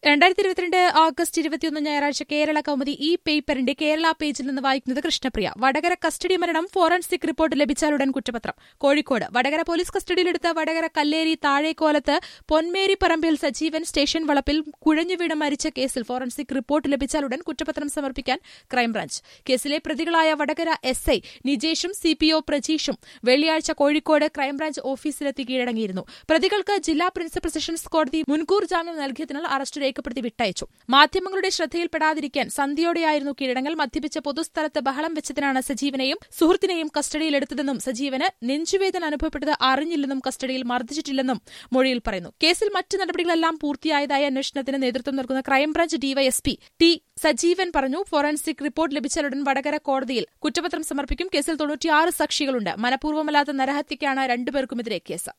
രണ്ടായിരത്തി ഇരുപത്തിരണ്ട് ഓഗസ്റ്റ് ഇരുപത്തിയൊന്ന് ഞായറാഴ്ച കേരള കൗമുദി ഈ പേപ്പറിന്റെ കേരള പേജിൽ നിന്ന് വായിക്കുന്നത് കൃഷ്ണപ്രിയ വടകര കസ്റ്റഡി മരണം ഫോറൻസിക് റിപ്പോർട്ട് ലഭിച്ചാലുടൻ കുറ്റപത്രം കോഴിക്കോട് വടകര പോലീസ് കസ്റ്റഡിയിലെടുത്ത വടകര കല്ലേരി താഴേക്കോലത്ത് പൊന്മേരി പറമ്പിൽ സജീവൻ സ്റ്റേഷൻ വളപ്പിൽ കുഴഞ്ഞുവീണ് മരിച്ച കേസിൽ ഫോറൻസിക് റിപ്പോർട്ട് ലഭിച്ചാലുടൻ കുറ്റപത്രം സമർപ്പിക്കാൻ ക്രൈംബ്രാഞ്ച് കേസിലെ പ്രതികളായ വടകര എസ് ഐ നിജേഷും സി പി ഒ പ്രജീഷും വെള്ളിയാഴ്ച കോഴിക്കോട് ക്രൈംബ്രാഞ്ച് ഓഫീസിലെത്തി കീഴടങ്ങിയിരുന്നു പ്രതികൾക്ക് ജില്ലാ പ്രിൻസിപ്പൽ സെഷൻസ് കോടതി മുൻകൂർ ജാമ്യം നൽകിയതിനാൽ അറസ്റ്റ് രേഖപ്പെടുത്തി വിട്ടയച്ചു മാധ്യമങ്ങളുടെ ശ്രദ്ധയിൽപ്പെടാതിരിക്കാൻ സന്ധ്യയോടെയായിരുന്നു കീഴടങ്ങൽ മദ്യപിച്ച പൊതുസ്ഥലത്ത് ബഹളം വെച്ചതിനാണ് സജീവനെയും സുഹൃത്തിനെയും കസ്റ്റഡിയിലെടുത്തതെന്നും സജീവന് നെഞ്ചുവേദന അനുഭവപ്പെട്ടത് അറിഞ്ഞില്ലെന്നും കസ്റ്റഡിയിൽ മർദ്ദിച്ചിട്ടില്ലെന്നും മൊഴിയിൽ പറയുന്നു കേസിൽ മറ്റ് നടപടികളെല്ലാം പൂർത്തിയായതായി അന്വേഷണത്തിന് നേതൃത്വം നൽകുന്ന ക്രൈംബ്രാഞ്ച് ഡിവൈഎസ്പി ടി സജീവൻ പറഞ്ഞു ഫോറൻസിക് റിപ്പോർട്ട് ലഭിച്ചാലുടൻ വടകര കോടതിയിൽ കുറ്റപത്രം സമർപ്പിക്കും കേസിൽ തൊണ്ണൂറ്റിയാറ് സാക്ഷികളുണ്ട് മനഃപൂർവ്വമല്ലാത്ത നരഹത്യയ്ക്കാണ് രണ്ടുപേർക്കുമെതിരെ കേസ്